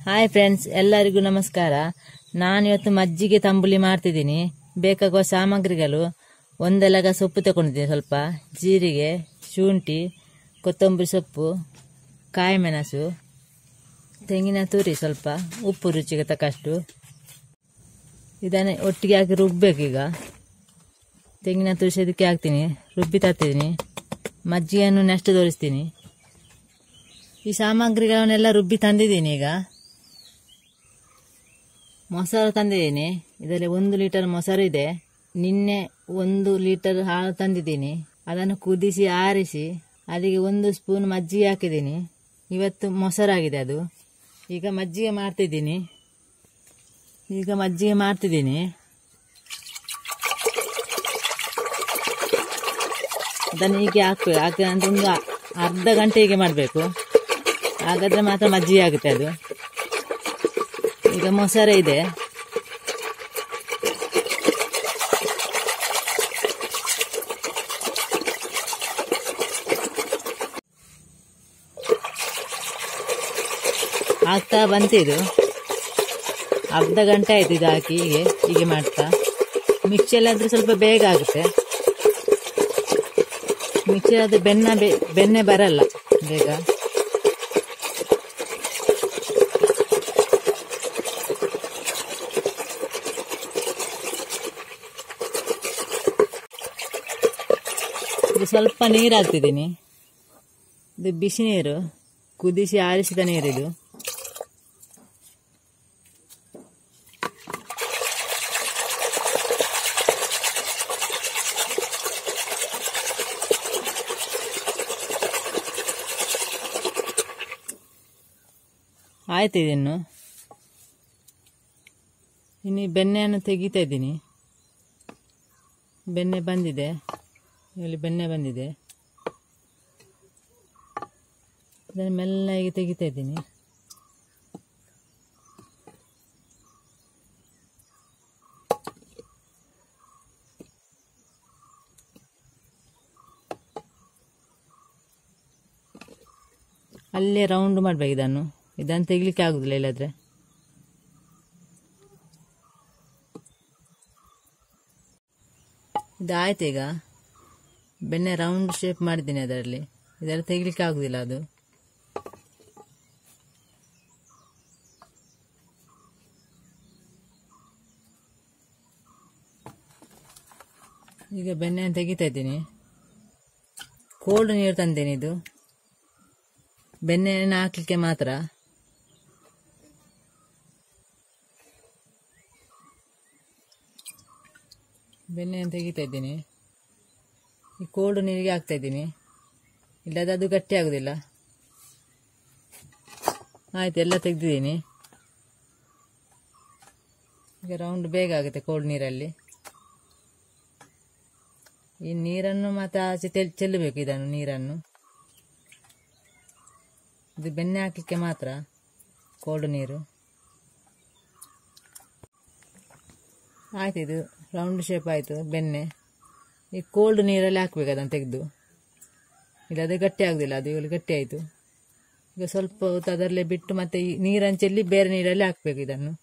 hi friends ಎಲ್ಲರಿಗೂ ನಮಸ್ಕಾರ ನಾನು ಇವತ್ತು ಮಜ್ಜಿಗೆ ತಂಬುಳಿ ಮಾಡ್ತಿದ್ದೀನಿ ಬೇಕಾಗುವ ಸಾಮಗ್ರಿಗಳು ಒಂದೆಲಗ ಸೊಪ್ಪು ತಗೊಂಡಿದ್ದೀನಿ ಸ್ವಲ್ಪ ಜೀರಿಗೆ ಶುಂಠಿ ಕೊತ್ತಂಬರಿ ಸೊಪ್ಪು ಕಾಯಿಮೆಣಸು ತೆಂಗಿನ ತುರಿ ಸ್ವಲ್ಪ ಉಪ್ಪು ರುಚಿಗೆ ತಕ್ಕಷ್ಟು ಇದನ್ನು ಒಟ್ಟಿಗೆ ಹಾಕಿ ರುಬ್ಬೇಕೀಗ ತೆಂಗಿನ ತುರಿ ಅದಕ್ಕೆ ಹಾಕ್ತೀನಿ ರುಬ್ಬಿ ತರ್ತಿದ್ದೀನಿ ಮಜ್ಜಿಗೆಯನ್ನು ನೆಕ್ಸ್ಟ್ ತೋರಿಸ್ತೀನಿ ಈ ಸಾಮಗ್ರಿಗಳನ್ನೆಲ್ಲ ರುಬ್ಬಿ ತಂದಿದ್ದೀನಿ ಈಗ ಮೊಸರು ತಂದಿದ್ದೀನಿ ಇದರಲ್ಲಿ ಒಂದು ಲೀಟರ್ ಮೊಸರು ಇದೆ ನಿನ್ನೆ ಒಂದು ಲೀಟರ್ ಹಾಲು ತಂದಿದ್ದೀನಿ ಅದನ್ನು ಕುದಿಸಿ ಆರಿಸಿ ಅದಕ್ಕೆ ಒಂದು ಸ್ಪೂನ್ ಮಜ್ಜಿಗೆ ಹಾಕಿದ್ದೀನಿ ಇವತ್ತು ಮೊಸರಾಗಿದೆ ಅದು ಈಗ ಮಜ್ಜಿಗೆ ಮಾಡ್ತಿದ್ದೀನಿ ಈಗ ಮಜ್ಜಿಗೆ ಮಾಡ್ತಿದ್ದೀನಿ ಅದನ್ನು ಹೀಗೆ ಹಾಕ್ಬೇಕು ಹಾಕಿ ಅಂತ ಒಂದು ಅರ್ಧ ಗಂಟೆ ಹೀಗೆ ಮಾಡಬೇಕು ಹಾಗಾದ್ರೆ ಮಾತ್ರ ಮಜ್ಜಿಗೆ ಆಗುತ್ತೆ ಅದು ಈಗ ಮೊಸರು ಇದೆ ಆಗ್ತಾ ಬಂತಿದು ಅರ್ಧ ಗಂಟೆ ಆಯ್ತು ಇದು ಹಾಕಿ ಹೀಗೆ ಹೀಗೆ ಮಾಡ್ತಾ ಮಿಕ್ಸಿಯಲ್ಲಾದ್ರೆ ಸ್ವಲ್ಪ ಬೇಗ ಆಗುತ್ತೆ ಮಿಕ್ಸಿ ಆದ್ರೆ ಬೆನ್ನ ಬೆ ಬೆನ್ನೆ ಬರಲ್ಲ ಬೇಗ ಇದು ಸ್ವಲ್ಪ ನೀರು ಹಾಕ್ತಿದ್ದೀನಿ ಇದು ಬಿಸಿ ನೀರು ಕುದಿಸಿ ಆರಿಸಿದ ನೀರಿದು ಆಯ್ತು ಇದನ್ನು ಇನ್ನು ಈ ಬೆಣ್ಣೆಯನ್ನು ತೆಗಿತಾ ಇದ್ದೀನಿ ಬೆಣ್ಣೆ ಬಂದಿದೆ ಇಲ್ಲಿ ಬೆಣ್ಣೆ ಬಂದಿದೆ ಇದನ್ನು ಮೆಲ್ಲಗೆ ತೆಗಿತಾ ಇದ್ದೀನಿ ಅಲ್ಲೇ ರೌಂಡ್ ಮಾಡ್ಬೇಕು ಇದನ್ನು ಇದನ್ನು ತೆಗಿಲಿಕ್ಕೆ ಆಗುದಿಲ್ಲ ಇಲ್ಲದ್ರೆ ಇದಾಯ್ತು ಈಗ ಬೆಣ್ಣೆ ರೌಂಡ್ ಶೇಪ್ ಮಾಡಿದ್ದೀನಿ ಅದರಲ್ಲಿ ಇದೆಲ್ಲ ತೆಗಿಲಿಕ್ಕೆ ಆಗುದಿಲ್ಲ ಅದು ಈಗ ಬೆಣ್ಣೆಯನ್ನು ತೆಗಿತಾ ಇದ್ದೀನಿ ಕೋಲ್ಡ್ ನೀರು ತಂದೇನೆ ಇದು ಬೆಣ್ಣೆಯನ್ನು ಹಾಕ್ಲಿಕ್ಕೆ ಮಾತ್ರ ಬೆಣ್ಣೆಯನ್ನು ತೆಗಿತಾ ಇದ್ದೀನಿ ಈ ಕೋಲ್ಡ್ ನೀರಿಗೆ ಹಾಕ್ತಾ ಇದ್ದೀನಿ ಇಲ್ಲದ ಅದು ಗಟ್ಟಿ ಆಗುದಿಲ್ಲ ಆಯ್ತು ಎಲ್ಲ ತೆಗ್ದಿದ್ದೀನಿ ಈಗ ರೌಂಡ್ ಬೇಗ ಆಗುತ್ತೆ ಕೋಲ್ಡ್ ನೀರಲ್ಲಿ ಈ ನೀರನ್ನು ಮತ್ತೆ ಆಚೆ ತೆಲ್ ಚೆಲ್ಲಬೇಕು ಇದನ್ನು ನೀರನ್ನು ಇದು ಬೆಣ್ಣೆ ಹಾಕಲಿಕ್ಕೆ ಮಾತ್ರ ಕೋಲ್ಡ್ ನೀರು ಆಯ್ತು ಇದು ರೌಂಡ್ ಶೇಪ್ ಆಯಿತು ಬೆಣ್ಣೆ ಈ ಕೋಲ್ಡ್ ನೀರಲ್ಲಿ ಹಾಕ್ಬೇಕು ಅದನ್ನು ತೆಗೆದು ಇಲ್ಲದೆ ಗಟ್ಟಿ ಆಗುದಿಲ್ಲ ಅದು ಈಗ ಗಟ್ಟಿ ಆಯಿತು ಈಗ ಸ್ವಲ್ಪ ಹೊತ್ತು ಅದರಲ್ಲೇ ಬಿಟ್ಟು ಮತ್ತೆ ಈ ನೀರನ್ನು ಚೆಲ್ಲಿ ಬೇರೆ ನೀರಲ್ಲಿ ಹಾಕ್ಬೇಕು ಇದನ್ನು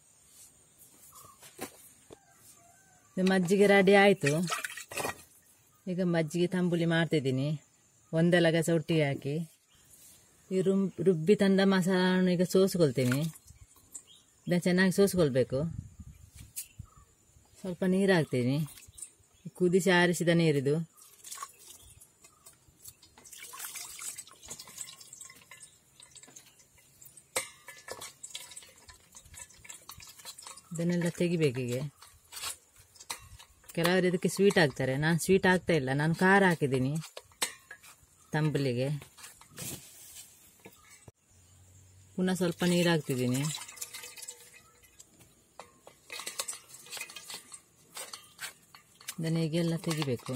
ಇದು ಮಜ್ಜಿಗೆ ರೆಡಿ ಆಯಿತು ಈಗ ಮಜ್ಜಿಗೆ ತಂಬುಳಿ ಮಾಡ್ತಿದ್ದೀನಿ ಒಂದೆಲಗ ಒಟ್ಟಿಗೆ ಹಾಕಿ ಈ ರುಬ್ ರುಬ್ಬಿ ತಂದ ಮಸಾಲನ್ನು ಈಗ ಸೋಸ್ಕೊಳ್ತೀನಿ ಇದನ್ನು ಚೆನ್ನಾಗಿ ಸೋಸ್ಕೊಳ್ಬೇಕು ಸ್ವಲ್ಪ ನೀರು ಹಾಕ್ತೀನಿ ಕುದಿಸಿ ಆರಿಸಿದ ನೀರಿದು ಇದನ್ನೆಲ್ಲ ತೆಗಿಬೇಕೀಗೆ ಕೆಲವರು ಇದಕ್ಕೆ ಸ್ವೀಟ್ ಹಾಕ್ತಾರೆ ನಾನು ಸ್ವೀಟ್ ಹಾಕ್ತಾ ಇಲ್ಲ ನಾನು ಖಾರ ಹಾಕಿದ್ದೀನಿ ತಂಬುಲಿಗೆ ಪುನಃ ಸ್ವಲ್ಪ ನೀರು ಹಾಕ್ತಿದ್ದೀನಿ ಇದನ್ನು ಹೀಗೆಲ್ಲ ತೆಗಿಬೇಕು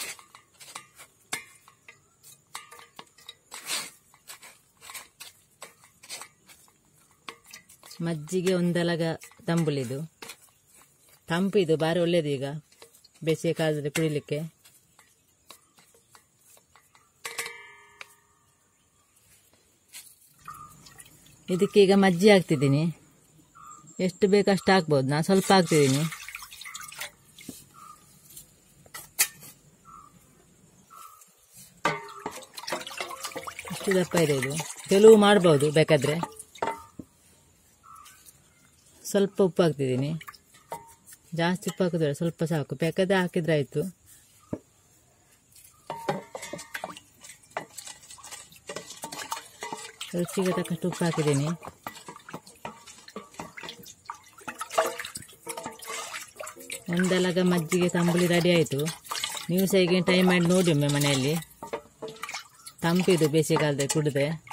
ಮಜ್ಜಿಗೆ ಒಂದಲಗ ತಂಬುಲಿದು ತಂಪು ಇದು ಭಾರಿ ಒಳ್ಳೇದು ಈಗ ಬೇಸಿಗೆ ಕಾಲದಲ್ಲಿ ಕುಡಿಲಿಕ್ಕೆ ಇದಕ್ಕೆ ಈಗ ಮಜ್ಜಿ ಹಾಕ್ತಿದ್ದೀನಿ ಎಷ್ಟು ಬೇಕು ಅಷ್ಟು ಹಾಕ್ಬೋದು ನಾನು ಸ್ವಲ್ಪ ಹಾಕ್ತಿದ್ದೀನಿ ಇಷ್ಟು ದಪ್ಪ ಇದೆ ಇದು ಕೆಲವು ಮಾಡ್ಬೋದು ಬೇಕಾದ್ರೆ ಸ್ವಲ್ಪ ಉಪ್ಪು ಹಾಕ್ತಿದ್ದೀನಿ ಜಾಸ್ತಿ ಉಪ್ಪು ಹಾಕಿದ್ರೆ ಸ್ವಲ್ಪ ಸಾಕು ಬೇಕಾದ್ರೆ ಹಾಕಿದ್ರೆ ಆಯಿತು ರುಚಿಗೆ ತಕ್ಕಷ್ಟು ಉಪ್ಪು ಹಾಕಿದ್ದೀನಿ ಒಂದೆಲಗ ಮಜ್ಜಿಗೆ ತಂಬುಳಿ ರೆಡಿ ಆಯಿತು ನೀವು ಸಹ ಈಗ ಟೈಮ್ ಮಾಡಿ ನೋಡಿ ಒಮ್ಮೆ ಮನೆಯಲ್ಲಿ ತಂಪಿದು ಬೇಸಿಗೆಗಾಲದಲ್ಲಿ ಕುಡಿದ್ರೆ